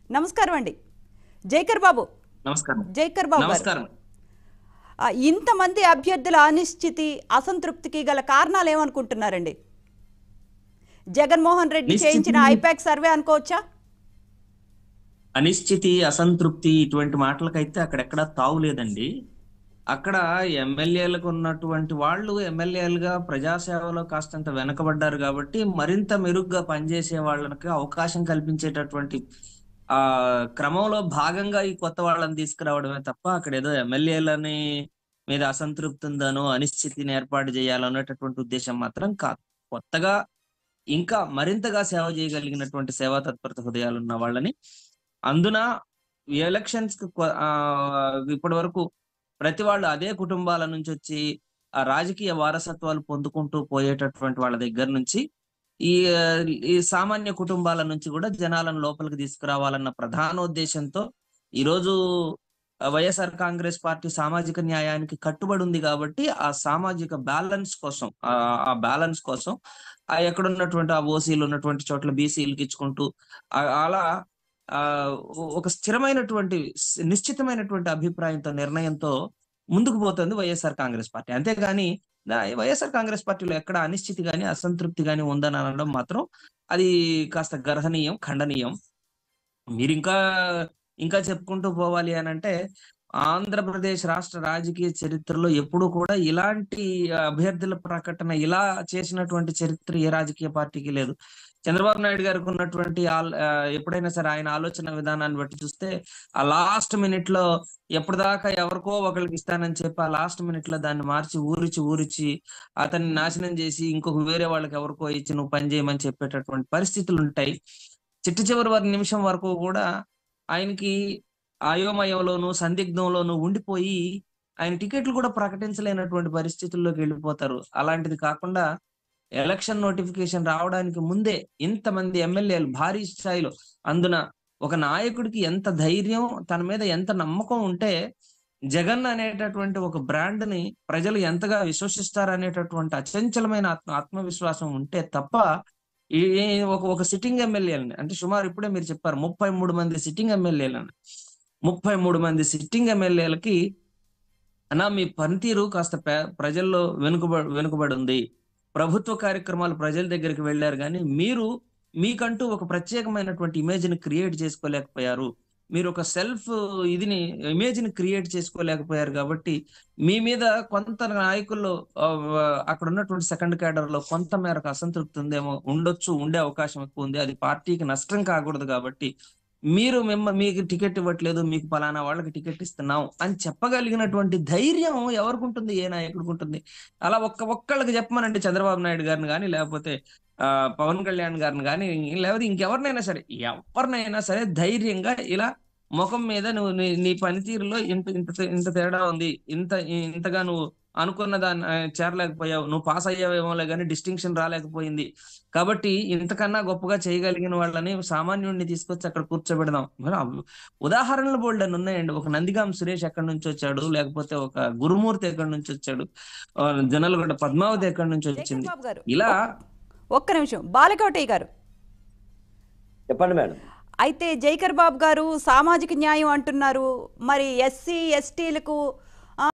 నమస్కారం అండి జైకర్ బాబు నమస్కారం జైకర్ బాబు గారు నమస్కారం ఆ, ఇంతమంది అభ్యర్థుల అనిశ్చితి అసంతృప్తికి గల కారణాలు ఏమనుకుంటున్నారండి జగన్మోహన్ రెడ్డి నిశ్చితి- చేయించిన ఐపాక్ సర్వే అనుకోవచ్చా అనిశ్చితి అసంతృప్తి ఇటువంటి మాటలకైతే అక్కడెక్కడ తావు లేదండి అక్కడ ఎమ్మెల్యేలకు ఉన్నటువంటి వాళ్ళు ఎమ్మెల్యేలుగా ప్రజాసేవలో కాస్తంత వెనకబడ్డారు కాబట్టి మరింత మెరుగ్గా పనిచేసే వాళ్ళకి అవకాశం కల్పించేటటువంటి ఆ క్రమంలో భాగంగా ఈ కొత్త వాళ్ళని తీసుకురావడమే తప్ప అక్కడ ఏదో ఎమ్మెల్యేలని మీద అసంతృప్తి ఉందనో అనిశ్చితిని ఏర్పాటు చేయాలనేటటువంటి ఉద్దేశం మాత్రం కాదు కొత్తగా ఇంకా మరింతగా సేవ చేయగలిగినటువంటి సేవా తత్పరత హృదయాలు ఉన్న వాళ్ళని అందున ఎలక్షన్స్ ఇప్పటి వరకు ప్రతి వాళ్ళు అదే కుటుంబాల నుంచి వచ్చి ఆ రాజకీయ వారసత్వాలు పొందుకుంటూ పోయేటటువంటి వాళ్ళ దగ్గర నుంచి ఈ ఆ, ఈ సామాన్య కుటుంబాల నుంచి కూడా జనాలను లోపలికి తీసుకురావాలన్న ప్రధానోద్దేశంతో ఈరోజు ఆ, వైఎస్ఆర్ కాంగ్రెస్ పార్టీ సామాజిక న్యాయానికి కట్టుబడి ఉంది కాబట్టి ఆ సామాజిక బ్యాలెన్స్ కోసం ఆ ఆ బ్యాలెన్స్ కోసం ఆ ఎక్కడ ఉన్నటువంటి ఆ ఓసీలు ఉన్నటువంటి చోట్ల బీసీలకు ఇచ్చుకుంటూ ఆ- అలా ఆ ఒక స్థిరమైనటువంటి స్- నిశ్చితమైనటువంటి అభిప్రాయంతో నిర్ణయంతో ముందుకు పోతుంది వైఎస్ఆర్ కాంగ్రెస్ పార్టీ అంతేగాని నా- వైఎస్ఆర్ కాంగ్రెస్ పార్టీలో ఎక్కడ అనిశ్చితి గాని అసంతృప్తి గాని ఉందని అనడం మాత్రం అది కాస్త గర్హనీయం ఖండనీయం మీరు ఇంకా ఇంకా చెప్పుకుంటూ పోవాలి అని అంటే ఆంధ్రప్రదేశ్ రాష్ట్ర రాజకీయ చరిత్రలో ఎప్పుడూ కూడా ఇలాంటి అభ్యర్థుల ప్రకటన ఇలా చేసినటువంటి చరిత్ర ఏ రాజకీయ పార్టీకి లేదు చంద్రబాబు నాయుడు గారికి ఉన్నటువంటి ఆల్- ఆ, ఎప్పుడైనా సరే ఆయన ఆలోచన విధానాన్ని బట్టి చూస్తే ఆ లాస్ట్ మినిట్ లో ఎప్పటిదాకా ఎవరికో ఒకరికి ఇస్తానని చెప్పి ఆ లాస్ట్ మినిట్ లో దాన్ని మార్చి ఊరిచి ఊరిచి అతన్ని నాశనం చేసి ఇంకొక వేరే వాళ్ళకి ఎవరికో ఇచ్చి నువ్వు పని చేయమని చెప్పేటటువంటి పరిస్థితులు ఉంటాయి చిట్ట చివరి వారి నిమిషం వరకు కూడా ఆయనకి అయోమయంలోను సందిగ్ధంలోను ఉండిపోయి ఆయన టికెట్లు కూడా ప్రకటించలేనటువంటి పరిస్థితుల్లోకి వెళ్ళిపోతారు అలాంటిది కాకుండా ఎలక్షన్ నోటిఫికేషన్ రావడానికి ముందే ఇంతమంది ఎమ్మెల్యేలు భారీ స్థాయిలో అందున ఒక నాయకుడికి ఎంత ధైర్యం తన మీద ఎంత నమ్మకం ఉంటే జగన్ అనేటటువంటి ఒక బ్రాండ్ ని ప్రజలు ఎంతగా విశ్వసిస్తారు అనేటటువంటి అచంచలమైన ఆత్మ ఆత్మవిశ్వాసం ఉంటే తప్ప ఈ ఈ- ఒక ఒక సిట్టింగ్ ఎమ్మెల్యేలని అంటే సుమారు ఇప్పుడే మీరు చెప్పారు ముప్పై మూడు మంది సిట్టింగ్ ఎమ్మెల్యేలని ముప్పై మూడు మంది సిట్టింగ్ ఎమ్మెల్యేలకి అన్నా మీ పనితీరు కాస్త పే- ప్రజల్లో వెనుకబడి వెనుకబడి ఉంది ప్రభుత్వ కార్యక్రమాలు ప్రజల దగ్గరికి వెళ్ళారు కానీ మీరు మీకంటూ ఒక ప్రత్యేకమైనటువంటి ఇమేజ్ ని క్రియేట్ చేసుకోలేకపోయారు మీరు ఒక సెల్ఫ్ ఇదిని ఇమేజ్ ని క్రియేట్ చేసుకోలేకపోయారు కాబట్టి మీ మీద కొంత నాయకుల్లో ఆ, అక్కడ ఉన్నటువంటి సెకండ్ క్యాడర్ లో కొంత మేరకు అసంతృప్తి ఉందేమో ఉండొచ్చు ఉండే అవకాశం ఎక్కువ ఉంది అది పార్టీకి నష్టం కాకూడదు కాబట్టి మీరు మిమ్మ మీకు టికెట్ ఇవ్వట్లేదు మీకు పలానా వాళ్ళకి టికెట్ ఇస్తున్నాం అని చెప్పగలిగినటువంటి ధైర్యం ఎవరికి ఉంటుంది ఏ నాయకుడికి ఉంటుంది అలా ఒక్క ఒక్కళ్ళకి చెప్పమనండి చంద్రబాబు నాయుడు గారిని కానీ లేకపోతే ఆ పవన్ కళ్యాణ్ గారిని కానీ లేకపోతే ఇంకెవరినైనా సరే ఎవరినైనా సరే ధైర్యంగా ఇలా ముఖం మీద నువ్వు నీ నీ పనితీరులో ఇంత ఇంత ఇంత తేడా ఉంది ఇంత ఇంతగా నువ్వు అనుకున్న దాన్ని ఆ, చేరలేకపోయావు నువ్వు పాస్ అయ్యావేమోలే కానీ డిస్టింక్షన్ రాలేకపోయింది కాబట్టి ఇంతకన్నా గొప్పగా చేయగలిగిన వాళ్ళని సామాన్యుడిని తీసుకొచ్చి అక్కడ కూర్చోబెడదాం మరి ఆ ఉదాహరణలు బోల్డ్ అని ఉన్నాయండి ఒక నందిగాం సురేష్ ఎక్కడి నుంచి వచ్చాడు లేకపోతే ఒక గురుమూర్తి ఎక్కడి నుంచి వచ్చాడు ఆ, జనలగొండ పద్మావతి ఎక్కడి నుంచి జైకర్ వచ్చింది బాబు గారు ఇలా ఒక్క నిమిషం బాలకోటయ్య గారు చెప్పండి మేడం అయితే జైకర్ బాబు గారు సామాజిక న్యాయం అంటున్నారు మరి ఎస్సీ ఎస్టీలకు